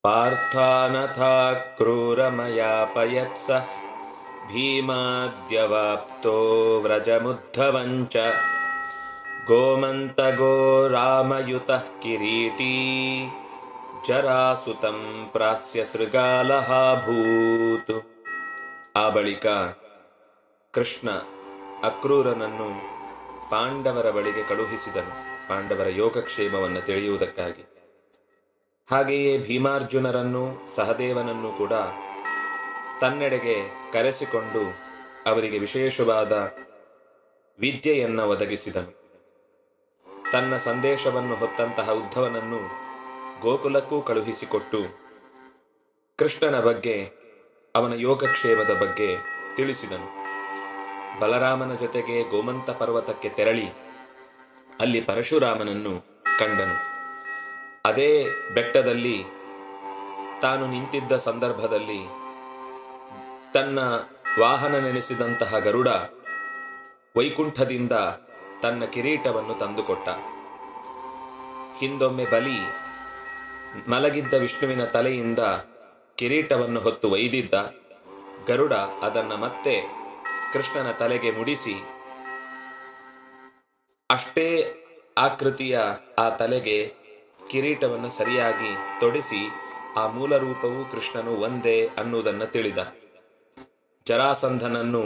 पार्थानथा क्रूरमयापयत्स भीमाद्यवाप्तो व्रजमुद्धवञ्च गोमन्तगो रामयुतः किरीटी ಜರಾಸುತಂ ಪ್ರಾಸ್ಯ ಶೃಗಾಲಹ ಭೂತ್ ಆ ಬಳಿಕ ಕೃಷ್ಣ ಅಕ್ರೂರನನ್ನು ಪಾಂಡವರ ಬಳಿಗೆ ಕಳುಹಿಸಿದನು ಪಾಂಡವರ ಯೋಗಕ್ಷೇಮವನ್ನು ತಿಳಿಯುವುದಕ್ಕಾಗಿ ಹಾಗೆಯೇ ಭೀಮಾರ್ಜುನರನ್ನು ಸಹದೇವನನ್ನು ಕೂಡ ತನ್ನೆಡೆಗೆ ಕರೆಸಿಕೊಂಡು ಅವರಿಗೆ ವಿಶೇಷವಾದ ವಿದ್ಯೆಯನ್ನು ಒದಗಿಸಿದನು ತನ್ನ ಸಂದೇಶವನ್ನು ಹೊತ್ತಂತಹ ಉದ್ಧವನನ್ನು ಗೋಕುಲಕ್ಕೂ ಕಳುಹಿಸಿಕೊಟ್ಟು ಕೃಷ್ಣನ ಬಗ್ಗೆ ಅವನ ಯೋಗಕ್ಷೇಮದ ಬಗ್ಗೆ ತಿಳಿಸಿದನು ಬಲರಾಮನ ಜೊತೆಗೆ ಗೋಮಂತ ಪರ್ವತಕ್ಕೆ ತೆರಳಿ ಅಲ್ಲಿ ಪರಶುರಾಮನನ್ನು ಕಂಡನು ಅದೇ ಬೆಟ್ಟದಲ್ಲಿ ತಾನು ನಿಂತಿದ್ದ ಸಂದರ್ಭದಲ್ಲಿ ತನ್ನ ವಾಹನ ನೆನೆಸಿದಂತಹ ಗರುಡ ವೈಕುಂಠದಿಂದ ತನ್ನ ಕಿರೀಟವನ್ನು ತಂದುಕೊಟ್ಟ ಹಿಂದೊಮ್ಮೆ ಬಲಿ ಮಲಗಿದ್ದ ವಿಷ್ಣುವಿನ ತಲೆಯಿಂದ ಕಿರೀಟವನ್ನು ಹೊತ್ತು ಒಯ್ದಿದ್ದ ಗರುಡ ಅದನ್ನ ಮತ್ತೆ ಕೃಷ್ಣನ ತಲೆಗೆ ಮುಡಿಸಿ ಅಷ್ಟೇ ಆಕೃತಿಯ ಆ ತಲೆಗೆ ಕಿರೀಟವನ್ನು ಸರಿಯಾಗಿ ತೊಡಿಸಿ ಆ ಮೂಲ ರೂಪವು ಕೃಷ್ಣನು ಒಂದೇ ಅನ್ನುವುದನ್ನು ತಿಳಿದ ಜರಾಸಂಧನನ್ನು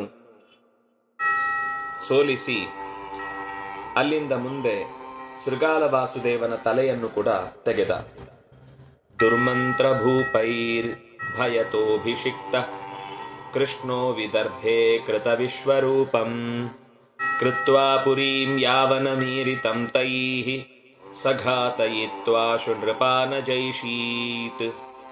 ಸೋಲಿಸಿ ಅಲ್ಲಿಂದ ಮುಂದೆ ಶೃಗಾಲ ವಾಸುದೇವನ ತಲೆಯನ್ನು ಕೂಡ ತೆಗೆದ ದುರ್ಮಂತ್ರ ಭೂಪೈರ್ ಭಯತೋಭಿಷಿಕ್ತ ಕೃಷ್ಣೋ ವಿದರ್ಭೆ ಕೃತ ವಿಶ್ವರೂಪಂ ಕೃತ್ವಾ ಪುರೀಂ ಯಾವನ ಮೀರಿತಂ ತೈಃ ಸಘಾತಯಿತ್ವಾ ಶುನೃಪಾನ ಜೈಷೀತ್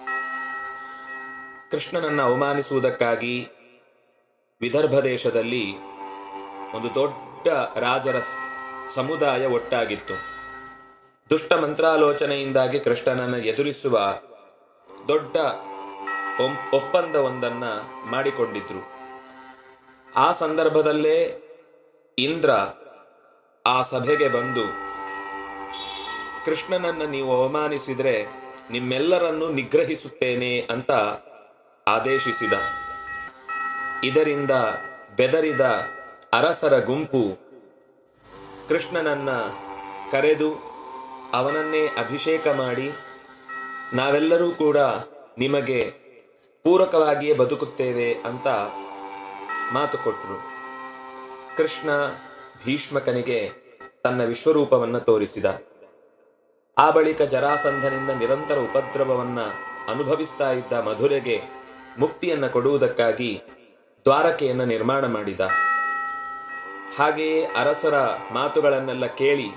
ಕೃಷ್ಣನನ್ನು ಅವಮಾನಿಸುವುದಕ್ಕಾಗಿ ವಿದರ್ಭ ದೇಶದಲ್ಲಿ ಒಂದು ದೊಡ್ಡ ರಾಜರ ಸಮುದಾಯ ಒಟ್ಟಾಗಿತ್ತು ದುಷ್ಟ ಮಂತ್ರಾಲೋಚನೆಯಿಂದಾಗಿ ಕೃಷ್ಣನನ್ನು ಎದುರಿಸುವ ದೊಡ್ಡ ಒಪ್ಪಂದವೊಂದನ್ನ ಮಾಡಿಕೊಂಡಿದ್ರು ಆ ಸಂದರ್ಭದಲ್ಲೇ ಇಂದ್ರ ಆ ಸಭೆಗೆ ಬಂದು ಕೃಷ್ಣನನ್ನು ನೀವು ಅವಮಾನಿಸಿದ್ರೆ ನಿಮ್ಮೆಲ್ಲರನ್ನು ನಿಗ್ರಹಿಸುತ್ತೇನೆ ಅಂತ ಆದೇಶಿಸಿದ ಇದರಿಂದ ಬೆದರಿದ ಅರಸರ ಗುಂಪು ಕೃಷ್ಣನನ್ನ ಕರೆದು ಅವನನ್ನೇ ಅಭಿಷೇಕ ಮಾಡಿ ನಾವೆಲ್ಲರೂ ಕೂಡ ನಿಮಗೆ ಪೂರಕವಾಗಿಯೇ ಬದುಕುತ್ತೇವೆ ಅಂತ ಮಾತು ಕೊಟ್ಟರು ಕೃಷ್ಣ ಭೀಷ್ಮಕನಿಗೆ ತನ್ನ ವಿಶ್ವರೂಪವನ್ನು ತೋರಿಸಿದ ಆ ಬಳಿಕ ಜರಾಸಂಧನಿಂದ ನಿರಂತರ ಉಪದ್ರವವನ್ನ ಅನುಭವಿಸ್ತಾ ಇದ್ದ ಮಧುರೆಗೆ ಮುಕ್ತಿಯನ್ನ ಕೊಡುವುದಕ್ಕಾಗಿ ದ್ವಾರಕೆಯನ್ನು ನಿರ್ಮಾಣ ಮಾಡಿದ ಹಾಗೆಯೇ ಅರಸರ ಮಾತುಗಳನ್ನೆಲ್ಲ ಕೇಳಿ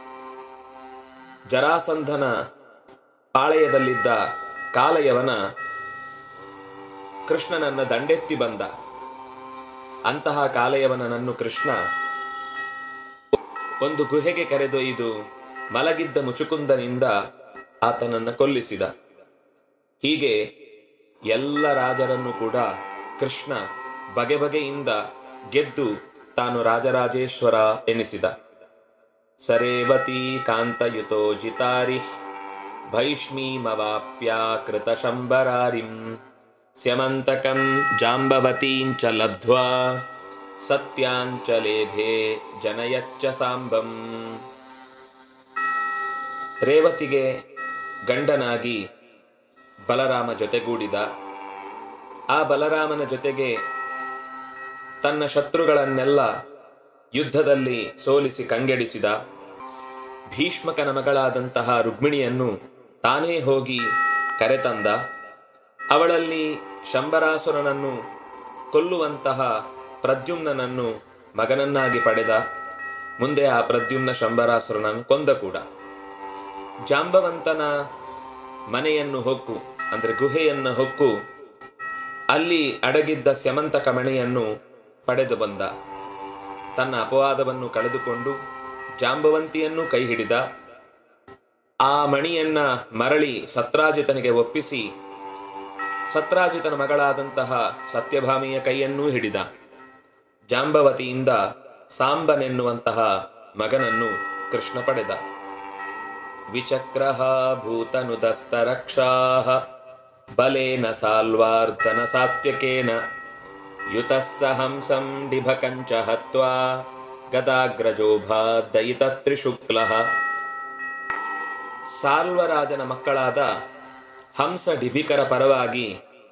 ಜರಾಸಂಧನ ಪಾಳೆಯದಲ್ಲಿದ್ದ ಕಾಲಯವನ ಕೃಷ್ಣನನ್ನ ದಂಡೆತ್ತಿ ಬಂದ ಅಂತಹ ಕಾಲಯವನನ್ನು ಕೃಷ್ಣ ಒಂದು ಗುಹೆಗೆ ಕರೆದೊಯ್ದು ಮಲಗಿದ್ದ ಮುಚುಕುಂದನಿಂದ ಆತನನ್ನ ಕೊಲ್ಲಿಸಿದ ಹೀಗೆ ಎಲ್ಲ ರಾಜರನ್ನು ಕೂಡ ಕೃಷ್ಣ ಬಗೆ ಬಗೆಯಿಂದ ಗೆದ್ದು ತಾನು ರಾಜರಾಜೇಶ್ವರ ಎನಿಸಿದ ಸರೇವತಿ ಕಾಂತಯುತೋ ಜಿತಾರಿ ಭೈಷ್ಮೀಮವಾಪ್ಯಾಕೃತ ಶಂಬರಾರಿಂ ಸ್ಯಮಂತಕಂ ಜಾಂಬವತೀಂಚ ಲಬ್ಧ್ವಾ ಸತ್ಯಾಂಚ ಲೇಭೆ ಜನಯಚ್ಚ ಸಾಂಬಂ ರೇವತಿಗೆ ಗಂಡನಾಗಿ ಬಲರಾಮ ಜೊತೆಗೂಡಿದ ಆ ಬಲರಾಮನ ಜೊತೆಗೆ ತನ್ನ ಶತ್ರುಗಳನ್ನೆಲ್ಲ ಯುದ್ಧದಲ್ಲಿ ಸೋಲಿಸಿ ಕಂಗೆಡಿಸಿದ ಭೀಷ್ಮಕನ ಮಗಳಾದಂತಹ ರುಕ್ಮಿಣಿಯನ್ನು ತಾನೇ ಹೋಗಿ ಕರೆತಂದ ಅವಳಲ್ಲಿ ಶಂಬರಾಸುರನನ್ನು ಕೊಲ್ಲುವಂತಹ ಪ್ರದ್ಯುಮ್ನನನ್ನು ಮಗನನ್ನಾಗಿ ಪಡೆದ ಮುಂದೆ ಆ ಪ್ರದ್ಯುಮ್ನ ಶಂಬರಾಸುರನನ್ನು ಕೊಂದ ಕೂಡ ಜಾಂಬವಂತನ ಮನೆಯನ್ನು ಹೊಕ್ಕು ಅಂದ್ರೆ ಗುಹೆಯನ್ನು ಹೊಕ್ಕು ಅಲ್ಲಿ ಅಡಗಿದ್ದ ಸ್ಯಮಂತಕ ಮಣೆಯನ್ನು ಪಡೆದು ಬಂದ ತನ್ನ ಅಪವಾದವನ್ನು ಕಳೆದುಕೊಂಡು ಜಾಂಬವಂತಿಯನ್ನು ಕೈ ಹಿಡಿದ ಆ ಮಣಿಯನ್ನ ಮರಳಿ ಸತ್ರಾಜಿತನಿಗೆ ಒಪ್ಪಿಸಿ ಸತ್ರಾಜಿತನ ಮಗಳಾದಂತಹ ಸತ್ಯಭಾಮಿಯ ಕೈಯನ್ನೂ ಹಿಡಿದ ಜಾಂಬವತಿಯಿಂದ ಸಾಂಬನೆನ್ನುವಂತಹ ಮಗನನ್ನು ಕೃಷ್ಣ ಪಡೆದ ವಿಚಕ್ರಹ ಭೂತನುದಸ್ತರಕ್ಷಾ ಬಲೇನ ಸಾಲ್ವಾರ್ಧನ ಸಾತ್ಯಕೇನ ಯುತಃ ಸ ಹಂಸಂ ಡಿಭಕಂಚ ಹತ್ವಾ ಗದಾಗ್ರಜೋಭಾದಯಿತ ತ್ರಿಶುಕ್ಲಃ ಸಾಲ್ವರಾಜನ ಮಕ್ಕಳಾದ ಹಂಸ ಡಿಭಿಕರ ಪರವಾಗಿ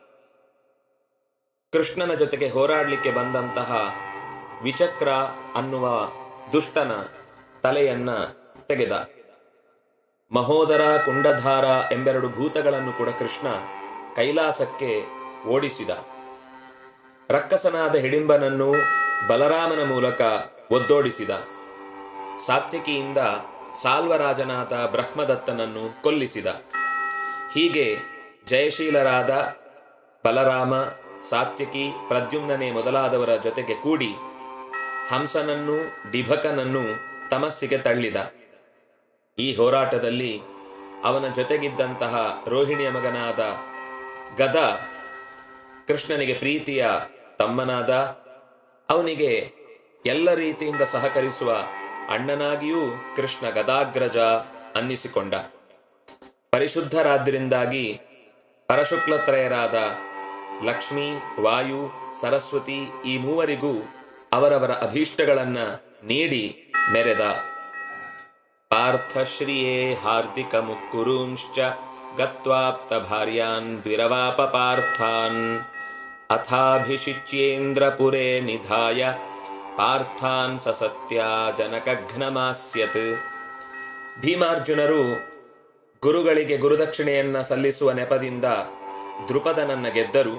ಕೃಷ್ಣನ ಜೊತೆಗೆ ಹೋರಾಡಲಿಕ್ಕೆ ಬಂದಂತಹ ವಿಚಕ್ರ ಅನ್ನುವ ದುಷ್ಟನ ತಲೆಯನ್ನ ತೆಗೆದ ಮಹೋದರ ಕುಂಡಧಾರ ಎಂಬೆರಡು ಭೂತಗಳನ್ನು ಕೂಡ ಕೃಷ್ಣ ಕೈಲಾಸಕ್ಕೆ ಓಡಿಸಿದ ರಕ್ಕಸನಾದ ಹಿಡಿಂಬನನ್ನು ಬಲರಾಮನ ಮೂಲಕ ಒದ್ದೋಡಿಸಿದ ಸಾತ್ವಿಕಿಯಿಂದ ಸಾಲ್ವರಾಜನಾದ ಬ್ರಹ್ಮದತ್ತನನ್ನು ಕೊಲ್ಲಿಸಿದ ಹೀಗೆ ಜಯಶೀಲರಾದ ಬಲರಾಮ ಸಾತ್ವಿಕಿ ಪ್ರದ್ಯುಮ್ನನೆ ಮೊದಲಾದವರ ಜೊತೆಗೆ ಕೂಡಿ ಹಂಸನನ್ನು ಡಿಭಕನನ್ನು ತಮಸ್ಸಿಗೆ ತಳ್ಳಿದ ಈ ಹೋರಾಟದಲ್ಲಿ ಅವನ ಜೊತೆಗಿದ್ದಂತಹ ರೋಹಿಣಿಯ ಮಗನಾದ ಗದ ಕೃಷ್ಣನಿಗೆ ಪ್ರೀತಿಯ ತಮ್ಮನಾದ ಅವನಿಗೆ ಎಲ್ಲ ರೀತಿಯಿಂದ ಸಹಕರಿಸುವ ಅಣ್ಣನಾಗಿಯೂ ಕೃಷ್ಣ ಗದಾಗ್ರಜ ಅನ್ನಿಸಿಕೊಂಡ ಪರಿಶುದ್ಧರಾದ್ದರಿಂದಾಗಿ ಪರಶುಕ್ಲತ್ರಯರಾದ ಲಕ್ಷ್ಮಿ ವಾಯು ಸರಸ್ವತಿ ಈ ಮೂವರಿಗೂ ಅವರವರ ಅಭೀಷ್ಟಗಳನ್ನ ನೀಡಿ ಮೆರೆದ ಪಾರ್ಥಶ್ರಿಯೇ ಹಾರ್ದಿಕ ಮುಕ್ಕುರುಂಶ್ಚ ಗತ್ವಾಪ್ತ ಭಾರ್ಯಾನ್ ದ್ವಿರವಾಪ ಪಾರ್ಥಾನ್ ಅಥಾಭಿಷಿಚ್ಯೇಂದ್ರಪುರೇ ನಿಧಾಯ ಪಾರ್ಥಾನ್ ಸಸತ್ಯ ಜನಕಘ್ನಮಾಸ್ಯತ್ ಭೀಮಾರ್ಜುನರು ಗುರುಗಳಿಗೆ ಗುರುದಕ್ಷಿಣೆಯನ್ನ ಸಲ್ಲಿಸುವ ನೆಪದಿಂದ ದೃಪದನನ್ನ ಗೆದ್ದರು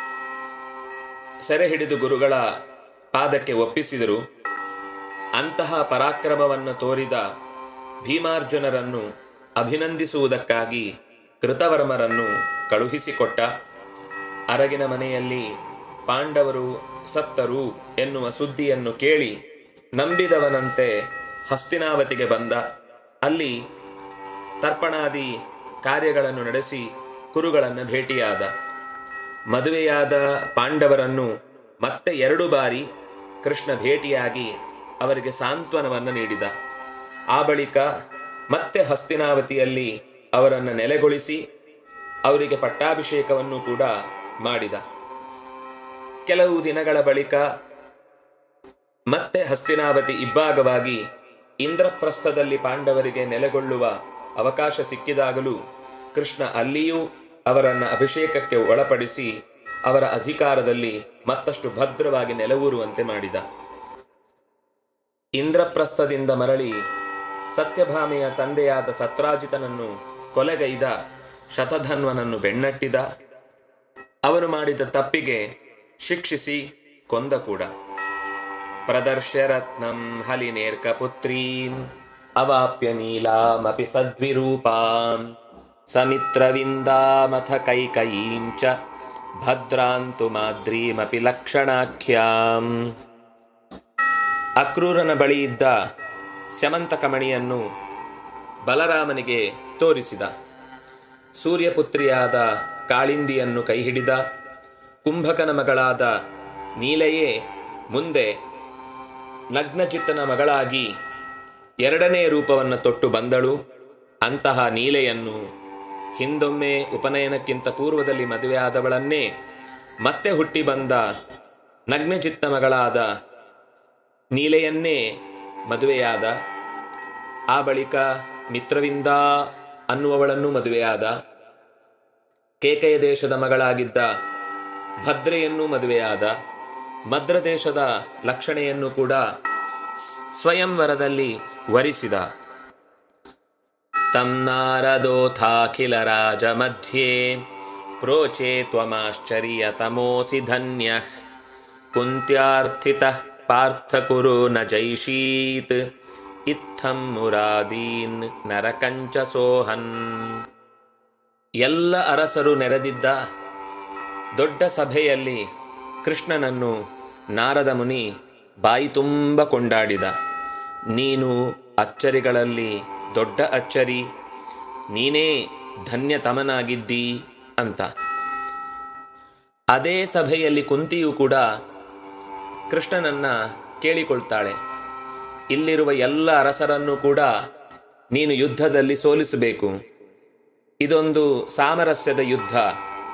ಸೆರೆ ಹಿಡಿದು ಗುರುಗಳ ಪಾದಕ್ಕೆ ಒಪ್ಪಿಸಿದರು ಅಂತಹ ಪರಾಕ್ರಮವನ್ನು ತೋರಿದ ಭೀಮಾರ್ಜುನರನ್ನು ಅಭಿನಂದಿಸುವುದಕ್ಕಾಗಿ ಕೃತವರ್ಮರನ್ನು ಕಳುಹಿಸಿಕೊಟ್ಟ ಅರಗಿನ ಮನೆಯಲ್ಲಿ ಪಾಂಡವರು ಸತ್ತರು ಎನ್ನುವ ಸುದ್ದಿಯನ್ನು ಕೇಳಿ ನಂಬಿದವನಂತೆ ಹಸ್ತಿನಾವತಿಗೆ ಬಂದ ಅಲ್ಲಿ ತರ್ಪಣಾದಿ ಕಾರ್ಯಗಳನ್ನು ನಡೆಸಿ ಕುರುಗಳನ್ನು ಭೇಟಿಯಾದ ಮದುವೆಯಾದ ಪಾಂಡವರನ್ನು ಮತ್ತೆ ಎರಡು ಬಾರಿ ಕೃಷ್ಣ ಭೇಟಿಯಾಗಿ ಅವರಿಗೆ ಸಾಂತ್ವನವನ್ನು ನೀಡಿದ ಆ ಬಳಿಕ ಮತ್ತೆ ಹಸ್ತಿನಾವತಿಯಲ್ಲಿ ಅವರನ್ನು ನೆಲೆಗೊಳಿಸಿ ಅವರಿಗೆ ಪಟ್ಟಾಭಿಷೇಕವನ್ನು ಕೂಡ ಮಾಡಿದ ಕೆಲವು ದಿನಗಳ ಬಳಿಕ ಮತ್ತೆ ಹಸ್ತಿನಾವತಿ ಇಬ್ಬಾಗವಾಗಿ ಇಂದ್ರಪ್ರಸ್ಥದಲ್ಲಿ ಪಾಂಡವರಿಗೆ ನೆಲೆಗೊಳ್ಳುವ ಅವಕಾಶ ಸಿಕ್ಕಿದಾಗಲೂ ಕೃಷ್ಣ ಅಲ್ಲಿಯೂ ಅವರನ್ನ ಅಭಿಷೇಕಕ್ಕೆ ಒಳಪಡಿಸಿ ಅವರ ಅಧಿಕಾರದಲ್ಲಿ ಮತ್ತಷ್ಟು ಭದ್ರವಾಗಿ ನೆಲೆಯೂರುವಂತೆ ಮಾಡಿದ ಇಂದ್ರಪ್ರಸ್ಥದಿಂದ ಮರಳಿ ಸತ್ಯಭಾಮೆಯ ತಂದೆಯಾದ ಸತ್ರಾಜಿತನನ್ನು ಕೊಲೆಗೈದ ಶತಧನ್ವನನ್ನು ಬೆನ್ನಟ್ಟಿದ ಅವನು ಮಾಡಿದ ತಪ್ಪಿಗೆ ಶಿಕ್ಷಿಸಿ ಕೊಂದ ಕೂಡ ಪ್ರದರ್ಶ್ಯ ರತ್ನಂ ಹಲಿನೇರ್ಕಪುತ್ರೀಂ ಅವಾಪ್ಯ ನೀಲಾಮಪಿ ಸದ್ವಿರೂಪಾಂ ಸಮಿತ್ರವಿಂದಾಮಥ ಕೈಕಯೀಂ ಚ ಭದ್ರಾಂತು ಮಾದ್ರೀಮಪಿ ಲಕ್ಷಣಾಖ್ಯಾಂ ಅಕ್ರೂರನ ಬಳಿ ಇದ್ದ ಸ್ಯಮಂತಕಮಣಿಯನ್ನು ಬಲರಾಮನಿಗೆ ತೋರಿಸಿದ ಸೂರ್ಯಪುತ್ರಿಯಾದ ಕಾಳಿಂದಿಯನ್ನು ಕೈಹಿಡಿದ ಕುಂಭಕನ ಮಗಳಾದ ನೀಲೆಯೇ ಮುಂದೆ ನಗ್ನಚಿತ್ತನ ಮಗಳಾಗಿ ಎರಡನೇ ರೂಪವನ್ನು ತೊಟ್ಟು ಬಂದಳು ಅಂತಹ ನೀಲೆಯನ್ನು ಹಿಂದೊಮ್ಮೆ ಉಪನಯನಕ್ಕಿಂತ ಪೂರ್ವದಲ್ಲಿ ಮದುವೆಯಾದವಳನ್ನೇ ಮತ್ತೆ ಹುಟ್ಟಿ ಬಂದ ನಗ್ನಚಿತ್ತ ಮಗಳಾದ ನೀಲೆಯನ್ನೇ ಮದುವೆಯಾದ ಆ ಬಳಿಕ ಮಿತ್ರವಿಂದ ಅನ್ನುವವಳನ್ನು ಮದುವೆಯಾದ ಕೇಕೆಯ ದೇಶದ ಮಗಳಾಗಿದ್ದ ಭದ್ರೆಯನ್ನು ಮದುವೆಯಾದ ಮದ್ರ ದೇಶದ ಲಕ್ಷಣೆಯನ್ನು ಕೂಡ ಸ್ವಯಂವರದಲ್ಲಿ ವರಿಸಿದ ತಂ ನಾರದೋಥಾಖಿಲ ರಾಜ ಮಧ್ಯೆ ಪ್ರೋಚೆ ತ್ವಮಾಶ್ಚರ್ಯ ತಮೋಸಿ ಧನ್ಯ ಕುಂತ್ಯಾರ್ಥಿತ ಪಾರ್ಥ ಕುರು ನ ಜೈಷೀತ್ ಇತ್ತಂ ಮುರಾದೀನ್ ನರಕಂಚ ಸೋಹನ್ ಎಲ್ಲ ಅರಸರು ನೆರೆದಿದ್ದ ದೊಡ್ಡ ಸಭೆಯಲ್ಲಿ ಕೃಷ್ಣನನ್ನು ನಾರದ ಮುನಿ ಬಾಯಿ ತುಂಬ ಕೊಂಡಾಡಿದ ನೀನು ಅಚ್ಚರಿಗಳಲ್ಲಿ ದೊಡ್ಡ ಅಚ್ಚರಿ ನೀನೇ ಧನ್ಯತಮನಾಗಿದ್ದೀ ಅಂತ ಅದೇ ಸಭೆಯಲ್ಲಿ ಕುಂತಿಯು ಕೂಡ ಕೃಷ್ಣನನ್ನ ಕೇಳಿಕೊಳ್ತಾಳೆ ಇಲ್ಲಿರುವ ಎಲ್ಲ ಅರಸರನ್ನು ಕೂಡ ನೀನು ಯುದ್ಧದಲ್ಲಿ ಸೋಲಿಸಬೇಕು ಇದೊಂದು ಸಾಮರಸ್ಯದ ಯುದ್ಧ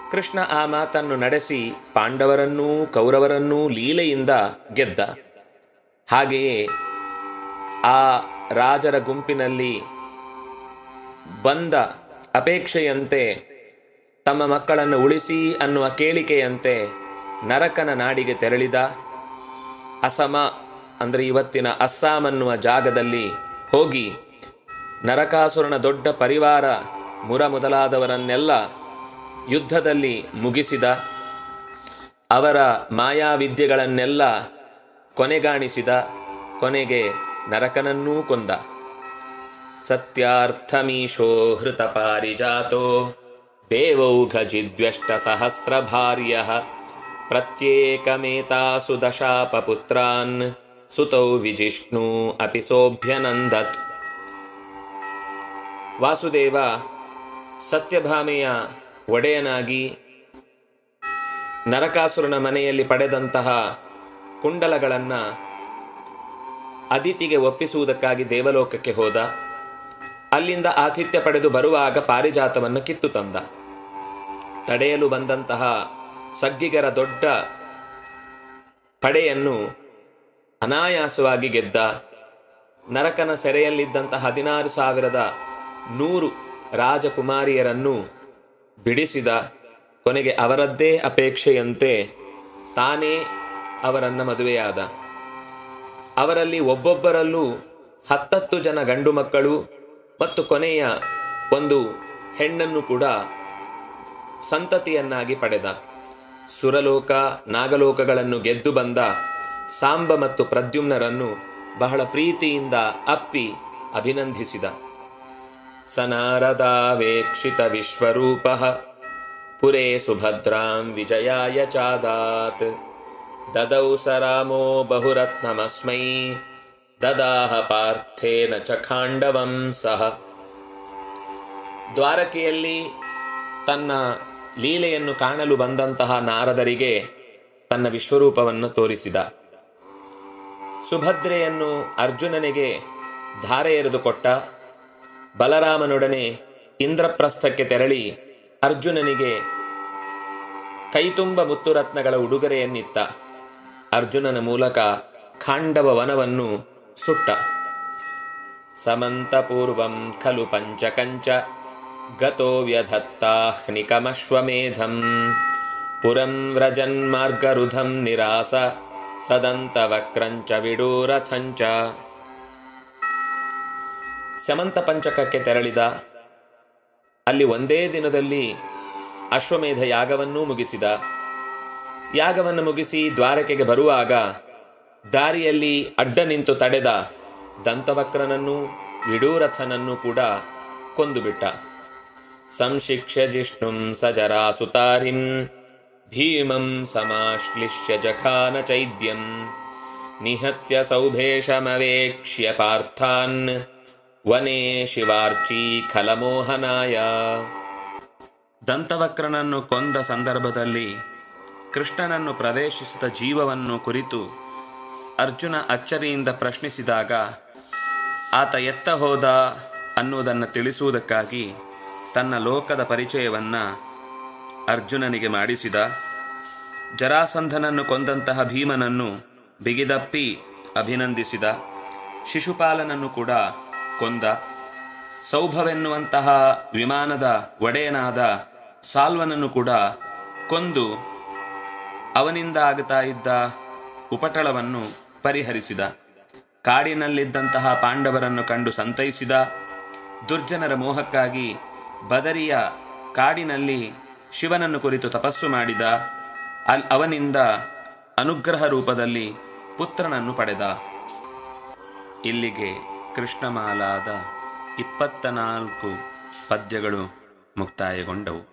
ಕೃಷ್ಣ ಆ ಮಾತನ್ನು ನಡೆಸಿ ಪಾಂಡವರನ್ನೂ ಕೌರವರನ್ನೂ ಲೀಲೆಯಿಂದ ಗೆದ್ದ ಹಾಗೆಯೇ ಆ ರಾಜರ ಗುಂಪಿನಲ್ಲಿ ಬಂದ ಅಪೇಕ್ಷೆಯಂತೆ ತಮ್ಮ ಮಕ್ಕಳನ್ನು ಉಳಿಸಿ ಅನ್ನುವ ಕೇಳಿಕೆಯಂತೆ ನರಕನ ನಾಡಿಗೆ ತೆರಳಿದ ಅಸಮ ಅಂದರೆ ಇವತ್ತಿನ ಅಸ್ಸಾಂ ಅನ್ನುವ ಜಾಗದಲ್ಲಿ ಹೋಗಿ ನರಕಾಸುರನ ದೊಡ್ಡ ಪರಿವಾರ ಮುರ ಮೊದಲಾದವರನ್ನೆಲ್ಲ ಯುದ್ಧದಲ್ಲಿ ಮುಗಿಸಿದ ಅವರ ಮಾಯಾವಿದ್ಯೆಗಳನ್ನೆಲ್ಲ ಕೊನೆಗಾಣಿಸಿದ ಕೊನೆಗೆ ನರಕನನ್ನೂ ಕೊಂದ ಸತ್ಯಾರ್ಥಮೀಶೋ ಹೃತ ಪಾರಿಜಾತೋ ದೇವೌಘಜಿದ್ವ್ಯಷ್ಟ ಸಹಸ್ರ ಭಾರ್ಯ ಪ್ರತ್ಯೇಕಮೇತಾಸು ದಶಾಪಪುತ್ರಾನ್ ಸುತೌ ವಿಜಿಷ್ಣು ಅಪಿ ಸೋಭ್ಯನಂದತ್ ವಾಸುದೇವ ಸತ್ಯಭಾಮೆಯ ಒಡೆಯನಾಗಿ ನರಕಾಸುರನ ಮನೆಯಲ್ಲಿ ಪಡೆದಂತಹ ಕುಂಡಲಗಳನ್ನು ಅದಿತಿಗೆ ಒಪ್ಪಿಸುವುದಕ್ಕಾಗಿ ದೇವಲೋಕಕ್ಕೆ ಹೋದ ಅಲ್ಲಿಂದ ಆತಿಥ್ಯ ಪಡೆದು ಬರುವಾಗ ಪಾರಿಜಾತವನ್ನು ಕಿತ್ತು ತಂದ ತಡೆಯಲು ಬಂದಂತಹ ಸಗ್ಗಿಗರ ದೊಡ್ಡ ಪಡೆಯನ್ನು ಅನಾಯಾಸವಾಗಿ ಗೆದ್ದ ನರಕನ ಸೆರೆಯಲ್ಲಿದ್ದಂತಹ ಹದಿನಾರು ಸಾವಿರದ ನೂರು ರಾಜಕುಮಾರಿಯರನ್ನು ಬಿಡಿಸಿದ ಕೊನೆಗೆ ಅವರದ್ದೇ ಅಪೇಕ್ಷೆಯಂತೆ ತಾನೇ ಅವರನ್ನ ಮದುವೆಯಾದ ಅವರಲ್ಲಿ ಒಬ್ಬೊಬ್ಬರಲ್ಲೂ ಹತ್ತತ್ತು ಜನ ಗಂಡು ಮಕ್ಕಳು ಮತ್ತು ಕೊನೆಯ ಒಂದು ಹೆಣ್ಣನ್ನು ಕೂಡ ಸಂತತಿಯನ್ನಾಗಿ ಪಡೆದ ಸುರಲೋಕ ನಾಗಲೋಕಗಳನ್ನು ಗೆದ್ದು ಬಂದ ಸಾಂಬ ಮತ್ತು ಪ್ರದ್ಯುಮ್ನರನ್ನು ಬಹಳ ಪ್ರೀತಿಯಿಂದ ಅಪ್ಪಿ ಅಭಿನಂದಿಸಿದ ಸನಾರದಾವೇಕ್ಷಿತ ವಿಶ್ವರೂಪ ಪುರೇ ಸುಭದ್ರಾಂ ವಿಜಯಾಯ ಚಾದಾತ್ ದದೌ ಸ ರಾಮೋ ಬಹುರತ್ನಮಸ್ಮೈ ದದಾಹ ಪಾರ್ಥೇನ ಚ ಖಾಂಡವಂ ಸಹ ದ್ವಾರಕೆಯಲ್ಲಿ ತನ್ನ ಲೀಲೆಯನ್ನು ಕಾಣಲು ಬಂದಂತಹ ನಾರದರಿಗೆ ತನ್ನ ವಿಶ್ವರೂಪವನ್ನು ತೋರಿಸಿದ ಸುಭದ್ರೆಯನ್ನು ಅರ್ಜುನನಿಗೆ ಧಾರೆ ಎರೆದುಕೊಟ್ಟ ಬಲರಾಮನೊಡನೆ ಇಂದ್ರಪ್ರಸ್ಥಕ್ಕೆ ತೆರಳಿ ಅರ್ಜುನನಿಗೆ ಕೈತುಂಬ ಮುತ್ತುರತ್ನಗಳ ಉಡುಗೊರೆಯನ್ನಿತ್ತ ಅರ್ಜುನನ ಮೂಲಕ ಖಾಂಡವ ವನವನ್ನು ಸುಟ್ಟ ಸಮಂತಪೂರ್ವಂ ಖಲು ಪಂಚಕಂಚ ಗತೋ ವ್ಯಧತ್ತಾಹ್ನಿಕಮಶ್ವಮೇಧಂ ಪುರಂ ವ್ರಜನ್ಮಾರ್ಗರುಧಂ ನಿರಾಸ ಸದಂತವಕ್ರಂಚ ವಿಡೂರಥಂಚ ಸಮಂತ ಪಂಚಕಕ್ಕೆ ತೆರಳಿದ ಅಲ್ಲಿ ಒಂದೇ ದಿನದಲ್ಲಿ ಅಶ್ವಮೇಧ ಯಾಗವನ್ನೂ ಮುಗಿಸಿದ ಯಾಗವನ್ನು ಮುಗಿಸಿ ದ್ವಾರಕೆಗೆ ಬರುವಾಗ ದಾರಿಯಲ್ಲಿ ಅಡ್ಡ ನಿಂತು ತಡೆದ ದಂತವಕ್ರನನ್ನು ವಿಡೂರಥನನ್ನು ಕೂಡ ಕೊಂದುಬಿಟ್ಟ ಸಂಶಿಕ್ಷ್ಯ ಜಿಷ್ಣುಂ ಸಜರಾಸುತಾರಿಂ ಭೀಮಂ ಸಮಾಶ್ಲಿಷ್ಯ ಜಖಾನ ಚೈದ್ಯಂ ನಿಹತ್ಯ ಸೌಭೇಶಮವೇಕ್ಷ್ಯ ಪಾರ್ಥಾನ್ ವನೇ ಶಿವಾರ್ಚಿ ಖಲಮೋಹನಾಯ ದಂತವಕ್ರನನ್ನು ಕೊಂದ ಸಂದರ್ಭದಲ್ಲಿ ಕೃಷ್ಣನನ್ನು ಪ್ರವೇಶಿಸಿದ ಜೀವವನ್ನು ಕುರಿತು ಅರ್ಜುನ ಅಚ್ಚರಿಯಿಂದ ಪ್ರಶ್ನಿಸಿದಾಗ ಆತ ಎತ್ತ ಹೋದ ಅನ್ನುವುದನ್ನು ತಿಳಿಸುವುದಕ್ಕಾಗಿ ತನ್ನ ಲೋಕದ ಪರಿಚಯವನ್ನು ಅರ್ಜುನನಿಗೆ ಮಾಡಿಸಿದ ಜರಾಸಂಧನನ್ನು ಕೊಂದಂತಹ ಭೀಮನನ್ನು ಬಿಗಿದಪ್ಪಿ ಅಭಿನಂದಿಸಿದ ಶಿಶುಪಾಲನನ್ನು ಕೂಡ ಕೊಂದ ಸೌಭವೆನ್ನುವಂತಹ ವಿಮಾನದ ಒಡೆಯನಾದ ಸಾಲ್ವನನ್ನು ಕೂಡ ಕೊಂದು ಅವನಿಂದ ಆಗುತ್ತಾ ಇದ್ದ ಉಪಟಳವನ್ನು ಪರಿಹರಿಸಿದ ಕಾಡಿನಲ್ಲಿದ್ದಂತಹ ಪಾಂಡವರನ್ನು ಕಂಡು ಸಂತೈಸಿದ ದುರ್ಜನರ ಮೋಹಕ್ಕಾಗಿ ಬದರಿಯ ಕಾಡಿನಲ್ಲಿ ಶಿವನನ್ನು ಕುರಿತು ತಪಸ್ಸು ಮಾಡಿದ ಅಲ್ ಅವನಿಂದ ಅನುಗ್ರಹ ರೂಪದಲ್ಲಿ ಪುತ್ರನನ್ನು ಪಡೆದ ಇಲ್ಲಿಗೆ ಕೃಷ್ಣಮಾಲಾದ ಇಪ್ಪತ್ತ ನಾಲ್ಕು ಪದ್ಯಗಳು ಮುಕ್ತಾಯಗೊಂಡವು